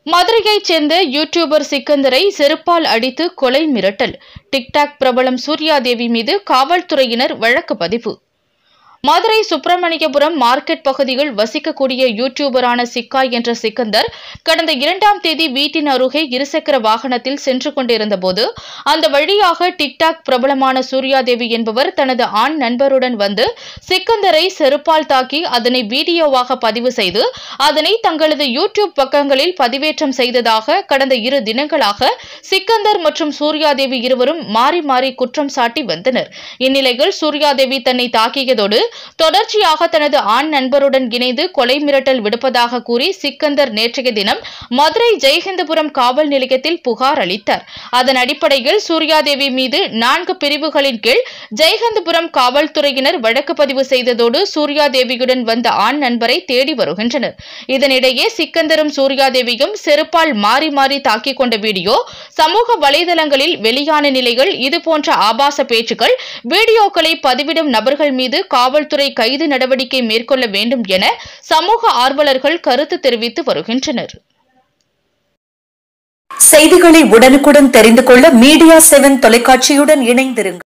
மதுரையைச் சேர்ந்த யூடியூபர் சிக்கந்தரை செருப்பால் அடித்து கொலை மிரட்டல் டிக்டாக் பிரபலம் சூர்யாதேவி மீது காவல்துறையினர் வழக்கு பதிவு மதுரை சுப்பிரமணியபுரம் மார்க்கெட் பகுதியில் வசிக்கக்கூடிய யூடியூபரான சிக்காய் என்ற சிக்கந்தர் கடந்த இரண்டாம் தேதி வீட்டின் அருகே இருசக்கர வாகனத்தில் சென்று கொண்டிருந்தபோது அந்த வழியாக டிக்டாக் பிரபலமான சூர்யாதேவி என்பவர் தனது ஆண் நண்பருடன் வந்து சிக்கந்தரை செருப்பால் தாக்கி அதனை வீடியோவாக பதிவு செய்து அதனை தங்களது யூடியூப் பக்கங்களில் பதிவேற்றம் செய்ததாக கடந்த இரு தினங்களாக சிக்கந்தர் மற்றும் சூர்யாதேவி இருவரும் மாறி மாறி குற்றம் சாட்டி வந்தனர் இந்நிலையில் சூர்யாதேவி தன்னை தாக்கியதோடு தொடர்ச்சியாக தனது ஆண் நண்பருடன் இணைந்து கொலை மிரட்டல் விடுப்பதாக கூறி சிக்கந்தர் நேற்றைய தினம் மதுரை ஜெயஹிந்தபுரம் காவல் நிலையத்தில் புகார் அளித்தார் அதன் அடிப்படையில் சூர்யாதேவி மீது நான்கு பிரிவுகளின் கீழ் ஜெயஹிந்தபுரம் காவல்துறையினர் வழக்கு பதிவு செய்ததோடு சூர்யாதேவியுடன் வந்த ஆண் நண்பரை தேடி வருகின்றனர் இதனிடையே சிக்கந்தரும் சூர்யாதேவியும் செருப்பால் மாறி மாறி தாக்கிக் கொண்ட வீடியோ சமூக வலைதளங்களில் வெளியான நிலையில் இதுபோன்ற ஆபாச பேச்சுக்கள் வீடியோக்களை பதிவிடும் நபர்கள் மீது காவல்துறை கைது நடவடிக்கை மேற்கொள்ள வேண்டும் என சமூக ஆர்வலர்கள் கருத்து தெரிவித்து வருகின்றனர் செய்திகளை உடனுக்குடன் தெரிந்து கொள்ள மீடியா செவன் தொலைக்காட்சியுடன் இணைந்திருங்கள்